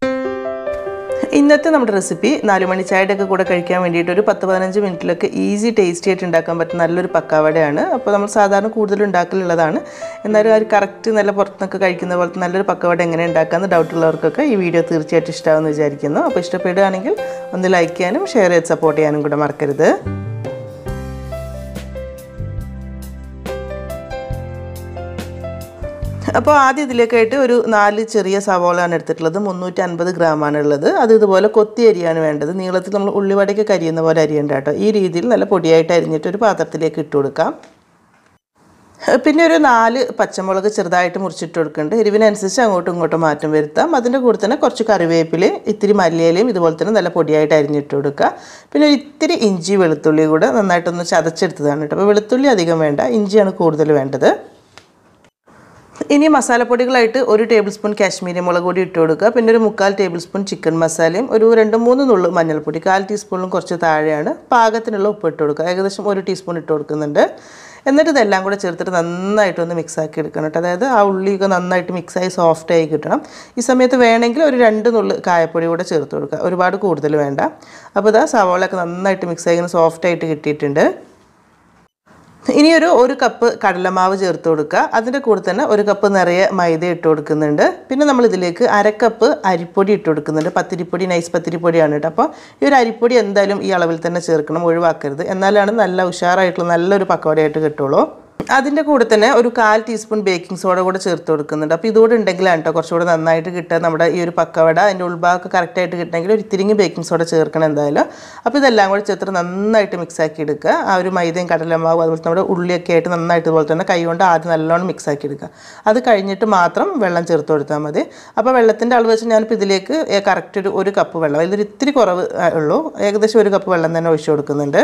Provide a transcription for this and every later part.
ഇന്നത്തെ നമ്മുടെ റെസിപ്പി നാല് മണി ചായയുടെ ഒക്കെ കൂടെ കഴിക്കാൻ വേണ്ടിയിട്ട് ഒരു പത്ത് പതിനഞ്ച് മിനിറ്റിലൊക്കെ ഈസി ടേസ്റ്റി ആയിട്ട് ഉണ്ടാക്കാൻ പറ്റുന്ന നല്ലൊരു പക്കാവടയാണ് അപ്പോൾ നമ്മൾ സാധാരണ കൂടുതൽ ഉണ്ടാക്കലുള്ളതാണ് എന്നാലും ആ ഒരു കറക്റ്റ് നല്ല പുറത്തുനിന്നൊക്കെ കഴിക്കുന്ന പോലത്തെ നല്ലൊരു പക്കവട എങ്ങനെ ഉണ്ടാക്കാമെന്ന് ഡൗട്ട് ഉള്ളവർക്കൊക്കെ ഈ വീഡിയോ തീർച്ചയായിട്ടും ഇഷ്ടമാകുമെന്ന് വിചാരിക്കുന്നു അപ്പോൾ ഇഷ്ടപ്പെടുകയാണെങ്കിൽ ഒന്ന് ലൈക്ക് ചെയ്യാനും ഷെയർ ചെയ്ത് സപ്പോർട്ട് ചെയ്യാനും കൂടെ മറക്കരുത് അപ്പോൾ ആദ്യം ഇതിലേക്കായിട്ട് ഒരു നാല് ചെറിയ സവോളയാണ് എടുത്തിട്ടുള്ളത് മുന്നൂറ്റി അൻപത് ഗ്രാമാണ് ഉള്ളത് അത് ഇതുപോലെ കൊത്തി അരിയാണ് വേണ്ടത് നീളത്തിൽ നമ്മൾ ഉള്ളിവടയ്ക്ക് കരിയുന്ന പോലെ അരിയണ്ട കേട്ടോ ഈ രീതിയിൽ നല്ല പൊടിയായിട്ട് അരിഞ്ഞിട്ട് ഒരു പാത്രത്തിലേക്ക് ഇട്ട് കൊടുക്കാം പിന്നെ ഒരു നാല് പച്ചമുളക് ചെറുതായിട്ട് മുറിച്ചിട്ട് കൊടുക്കുന്നുണ്ട് എരിവിനനുസരിച്ച് അങ്ങോട്ടും ഇങ്ങോട്ടും മാറ്റം വരുത്താം അതിൻ്റെ കൂടെ തന്നെ കുറച്ച് കറിവേപ്പിലയും ഇത്തിരി മല്ലിയിലയും ഇതുപോലെ തന്നെ നല്ല പൊടിയായിട്ട് അരിഞ്ഞിട്ട് കൊടുക്കുക പിന്നെ ഒരു ഇത്തിരി ഇഞ്ചി വെളുത്തുള്ളി കൂടെ നന്നായിട്ടൊന്ന് ചതച്ചെടുത്തതാണ് കേട്ടോ അപ്പോൾ വെളുത്തുള്ളി അധികം വേണ്ട ഇഞ്ചിയാണ് കൂടുതൽ വേണ്ടത് ഇനി മസാലപ്പൊടികളായിട്ട് ഒരു ടേബിൾ സ്പൂൺ കാശ്മീരി മുളക് പൊടി ഇട്ട് കൊടുക്കുക പിന്നെ ഒരു മുക്കാൽ ടേബിൾ സ്പൂൺ ചിക്കൻ മസാലയും ഒരു രണ്ട് മൂന്ന് നുള്ളു മഞ്ഞൾപ്പൊടി കാൽ ടീസ്പൂണിലും കുറച്ച് താഴെയാണ് പാകത്തിനുള്ള ഉപ്പ് ഇട്ട് കൊടുക്കുക ഏകദേശം ഒരു ടീസ്പൂൺ ഇട്ട് കൊടുക്കുന്നുണ്ട് എന്നിട്ട് ഇതെല്ലാം കൂടെ ചേർത്തിട്ട് നന്നായിട്ടൊന്ന് മിക്സ് ആക്കി എടുക്കണം കേട്ടോ അതായത് ആ ഉള്ളിയൊക്കെ നന്നായിട്ട് മിക്സായി സോഫ്റ്റ് ആയി കിട്ടണം ഈ സമയത്ത് വേണമെങ്കിൽ ഒരു രണ്ട് നുള്ളു കായപ്പൊടി കൂടെ ചേർത്ത് കൊടുക്കുക ഒരുപാട് കൂടുതൽ വേണ്ട അപ്പോൾ ഇതാ സവാളയൊക്കെ നന്നായിട്ട് മിക്സ് ആയി ഇങ്ങനെ സോഫ്റ്റ് ആയിട്ട് കിട്ടിയിട്ടുണ്ട് ഇനിയൊരു ഒരു കപ്പ് കടലമാവ് ചേർത്ത് കൊടുക്കുക അതിൻ്റെ കൂടെ തന്നെ ഒരു കപ്പ് നിറയെ മൈദ ഇട്ട് കൊടുക്കുന്നുണ്ട് പിന്നെ നമ്മൾ ഇതിലേക്ക് അരക്കപ്പ് അരിപ്പൊടി ഇട്ട് കൊടുക്കുന്നുണ്ട് പത്തിരിപ്പൊടി നൈസ് പത്തിരിപ്പൊടിയാണ് കേട്ടോ അപ്പോൾ ഈ ഒരു അരിപ്പൊടി എന്തായാലും ഈ അളവിൽ തന്നെ ചേർക്കണം ഒഴിവാക്കരുത് എന്നാലാണ് നല്ല ഉഷാറായിട്ടുള്ള നല്ലൊരു പക്കവടയായിട്ട് കിട്ടുള്ളൂ അതിൻ്റെ കൂടെ തന്നെ ഒരു കാൽ ടീസ്പൂൺ ബേക്കിംഗ് സോഡ കൂടെ ചേർത്ത് കൊടുക്കുന്നുണ്ട് അപ്പോൾ ഇതുകൂടെ ഉണ്ടെങ്കിലാണ് കേട്ടോ കുറച്ചുകൂടെ നന്നായിട്ട് കിട്ടുക നമ്മുടെ ഈ ഒരു പക്കവട അതിൻ്റെ ഉൾഭാഗമൊക്കെ കറക്റ്റായിട്ട് കിട്ടണമെങ്കിൽ ഒരു ഇത്തിരിങ്ങി ബേക്കിംഗ് സോഡ ചേർക്കണം എന്തായാലും അപ്പോൾ ഇതെല്ലാം കൂടെ ചേർത്ത് നന്നായിട്ട് മിക്സ് ആക്കി എടുക്കുക ആ ഒരു മൈദയും കടലമാവും അതുപോലെ നമ്മുടെ ഉള്ളിയൊക്കെ ആയിട്ട് നന്നായിട്ട് ഇതുപോലെ തന്നെ കൈ കൊണ്ട് ആദ്യം നല്ലോണം മിക്സ് ആക്കി എടുക്കുക അത് കഴിഞ്ഞിട്ട് മാത്രം വെള്ളം ചേർത്ത് കൊടുത്താൽ മതി അപ്പോൾ വെള്ളത്തിൻ്റെ അളവ് വെച്ച് ഞാനിപ്പോൾ ഇതിലേക്ക് കറക്റ്റ് ഒരു ഒരു കപ്പ് വെള്ളം ഇതിൽ ഇത്തിരി കുറവ് ഉള്ളൂ ഏകദേശം ഒരു കപ്പ് വെള്ളം തന്നെ ഒഴിച്ചു കൊടുക്കുന്നുണ്ട്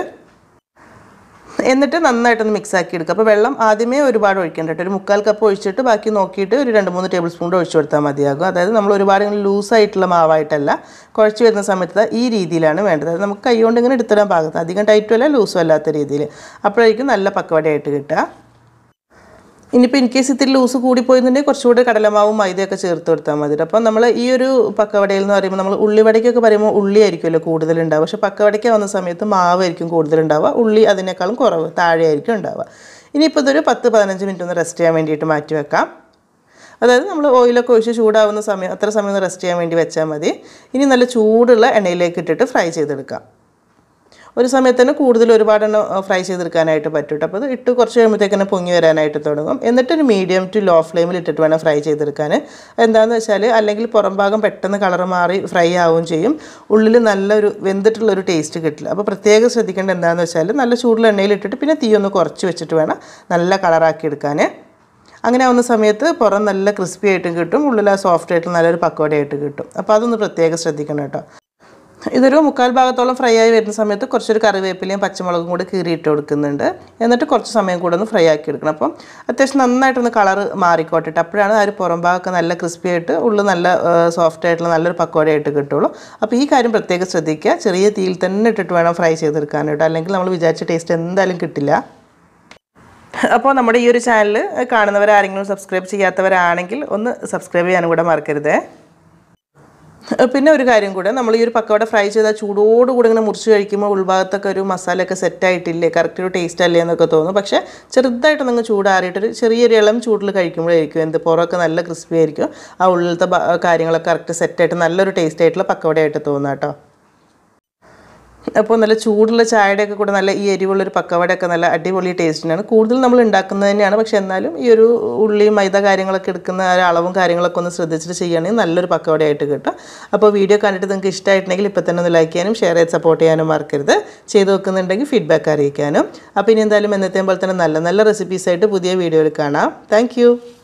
എന്നിട്ട് നന്നായിട്ടൊന്ന് മിക്സ് ആക്കി എടുക്കുക അപ്പോൾ വെള്ളം ആദ്യമേ ഒരുപാട് ഒഴിക്കേണ്ട കേട്ടോ ഒരു മുക്കാൽ കപ്പ് ഒഴിച്ചിട്ട് ബാക്കി നോക്കിയിട്ട് ഒരു രണ്ട് മൂന്ന് ടേബിൾ സ്പൂൺ ഒഴിച്ചു കൊടുത്താൽ മതിയാകും അതായത് നമ്മൾ ഒരുപാട് ഇങ്ങനെ ലൂസായിട്ടുള്ള മാവായിട്ടല്ല കുഴച്ച് വരുന്ന സമയത്ത് ഈ രീതിയിലാണ് വേണ്ടത് അതായത് നമുക്ക് കൈ കൊണ്ട് ഇങ്ങനെ എടുത്തിടാൻ പാകത്ത് അധികം ടൈറ്റും അല്ല ലൂസും അല്ലാത്ത രീതിയിൽ അപ്പോഴായിരിക്കും നല്ല പക്കവടയായിട്ട് കിട്ടുക ഇനിയിപ്പോൾ ഇൻ കേസ് ഇത്തിരി ലൂസ് കൂടിപ്പോയെന്നുണ്ടെങ്കിൽ കുറച്ചുകൂടി കടലമാവും മൈദയൊക്കെ ചേർത്ത് കൊടുത്താൽ മതി അപ്പോൾ നമ്മൾ ഈ ഒരു പക്കവടയിൽ എന്ന് പറയുമ്പോൾ നമ്മൾ ഉള്ളിവടയ്ക്കൊക്കെ പറയുമ്പോൾ ഉള്ളി ആയിരിക്കുമല്ലോ കൂടുതൽ ഉണ്ടാവുക പക്ഷേ പക്കവടയ്ക്ക് വന്ന സമയത്ത് മാവായിരിക്കും കൂടുതൽ ഉണ്ടാവുക ഉള്ളി അതിനേക്കാളും കുറവ് താഴെ ആയിരിക്കും ഉണ്ടാവുക ഇനിയിപ്പോൾ ഇതൊരു പത്ത് പതിനഞ്ച് മിനിറ്റ് ഒന്ന് റെസ്റ്റ് ചെയ്യാൻ വേണ്ടിയിട്ട് മാറ്റി വെക്കാം അതായത് നമ്മൾ ഓയിലൊക്കെ ഒഴിച്ച് ചൂടാവുന്ന സമയം അത്ര സമയം ഒന്ന് റെസ്റ്റ് ചെയ്യാൻ വേണ്ടി വെച്ചാൽ മതി ഇനി നല്ല ചൂടുള്ള എണ്ണയിലേക്ക് ഇട്ടിട്ട് ഫ്രൈ ചെയ്തെടുക്കാം ഒരു സമയത്ത് തന്നെ കൂടുതൽ ഒരുപാടെണ്ണം ഫ്രൈ ചെയ്തെടുക്കാനായിട്ട് പറ്റും കേട്ടോ അപ്പോൾ അത് ഇട്ട് കുറച്ച് കഴിയുമ്പോഴത്തേക്ക് പൊങ്ങി വരാനായിട്ട് തുടങ്ങും എന്നിട്ടൊരു മീഡിയം ടു ലോ ഫ്ലെയിമിൽ ഇട്ടിട്ട് വേണം ഫ്രൈ ചെയ്തെടുക്കാൻ എന്താണെന്ന് വെച്ചാൽ അല്ലെങ്കിൽ പുറം ഭാഗം പെട്ടെന്ന് കളർ മാറി ഫ്രൈ ആവുകയും ചെയ്യും ഉള്ളിൽ നല്ലൊരു വെന്തിട്ടുള്ളൊരു ടേസ്റ്റ് കിട്ടില്ല അപ്പോൾ പ്രത്യേകം ശ്രദ്ധിക്കേണ്ടത് എന്താണെന്ന് വെച്ചാൽ നല്ല ചൂടുള്ള എണ്ണയിൽ ഇട്ടിട്ട് പിന്നെ തീ ഒന്ന് കുറച്ച് വെച്ചിട്ട് വേണം നല്ല കളറാക്കി എടുക്കാൻ അങ്ങനെ ആവുന്ന സമയത്ത് പുറം നല്ല ക്രിസ്പി ആയിട്ടും കിട്ടും ഉള്ളിൽ ആ സോഫ്റ്റ് ആയിട്ട് നല്ലൊരു പക്കോടയായിട്ട് കിട്ടും അപ്പോൾ അതൊന്ന് പ്രത്യേകം ശ്രദ്ധിക്കണം കേട്ടോ ഇതൊരു മുക്കാൽ ഭാഗത്തോളം ഫ്രൈ ആയി വരുന്ന സമയത്ത് കുറച്ചൊരു കറിവേപ്പിലയും പച്ചമുളകും കൂടി കീറിയിട്ട് കൊടുക്കുന്നുണ്ട് എന്നിട്ട് കുറച്ച് സമയം കൂടെ ഒന്ന് ഫ്രൈ ആക്കി എടുക്കണം അപ്പം അത്യാവശ്യം നന്നായിട്ടൊന്ന് കളർ മാറിക്കോട്ടിട്ട് അപ്പോഴാണ് ആ ഒരു പുറം ഭാഗമൊക്കെ നല്ല ക്രിസ്പി ആയിട്ട് ഉള്ളിൽ നല്ല സോഫ്റ്റ് ആയിട്ടുള്ള നല്ലൊരു പക്കോടയായിട്ട് കിട്ടുള്ളൂ അപ്പോൾ ഈ കാര്യം പ്രത്യേകം ശ്രദ്ധിക്കുക ചെറിയ തീയിൽ തന്നെ ഇട്ടിട്ട് വേണം ഫ്രൈ ചെയ്തെടുക്കാൻ കേട്ടോ അല്ലെങ്കിൽ നമ്മൾ വിചാരിച്ച ടേസ്റ്റ് എന്തായാലും കിട്ടില്ല അപ്പോൾ നമ്മുടെ ഈ ഒരു ചാനൽ കാണുന്നവരാരെങ്കിലും സബ്സ്ക്രൈബ് ചെയ്യാത്തവരാണെങ്കിൽ ഒന്ന് സബ്സ്ക്രൈബ് ചെയ്യാനും കൂടെ മറക്കരുതേ പിന്നെ ഒരു കാര്യം കൂടെ നമ്മൾ ഈ ഒരു പക്കവട ഫ്രൈ ചെയ്ത ചൂടോടുകൂടി ഇങ്ങനെ മുറിച്ച് കഴിക്കുമ്പോൾ ഉൾഭാഗത്തൊക്കെ ഒരു മസാലയൊക്കെ സെറ്റ് ആയിട്ടില്ലേ കറക്റ്റ് ഒരു ടേസ്റ്റ് അല്ലേ എന്നൊക്കെ തോന്നും പക്ഷേ ചെറുതായിട്ട് നിങ്ങൾ ചൂടാറിയിട്ടൊരു ചെറിയൊരു ഇളം ചൂടിൽ കഴിക്കുമ്പോഴായിരിക്കും എന്ത് പുറമൊക്കെ നല്ല ക്രിസ്പി ആയിരിക്കും ആ ഉള്ളിലത്തെ കാര്യങ്ങളൊക്കെ കറക്റ്റ് സെറ്റായിട്ട് നല്ലൊരു ടേസ്റ്റ് ആയിട്ടുള്ള പക്കവടയായിട്ട് തോന്നുക കേട്ടോ അപ്പോൾ നല്ല ചൂടുള്ള ചായയുടെയൊക്കെ കൂടെ നല്ല ഈ എരിവുള്ളൊരു പക്കവടയൊക്കെ നല്ല അടിപൊളി ടേസ്റ്റിനാണ് കൂടുതൽ നമ്മൾ ഉണ്ടാക്കുന്നത് തന്നെയാണ് പക്ഷേ എന്നാലും ഈ ഒരു ഉള്ളി മൈദ കാര്യങ്ങളൊക്കെ എടുക്കുന്ന ആ ഒരു അളവും കാര്യങ്ങളൊക്കെ ഒന്ന് ശ്രദ്ധിച്ചിട്ട് ചെയ്യുകയാണെങ്കിൽ നല്ലൊരു പക്കവടയായിട്ട് കിട്ടും അപ്പോൾ വീഡിയോ കണ്ടിട്ട് നിങ്ങൾക്ക് ഇഷ്ടമായിട്ടുണ്ടെങ്കിൽ ഇപ്പോൾ തന്നെ ഒന്ന് ലൈക്ക് ചെയ്യാനും ഷെയർ ചെയ്ത് സപ്പോർട്ട് ചെയ്യാനും മറക്കരുത് ചെയ്ത് വെക്കുന്നുണ്ടെങ്കിൽ ഫീഡ്ബാക്ക് അറിയിക്കാനും അപ്പോൾ ഇനി എന്തായാലും എന്നത്തെയും പോലെ തന്നെ നല്ല നല്ല റെസിപ്പീസായിട്ട് പുതിയ വീഡിയോയിൽ കാണാം താങ്ക്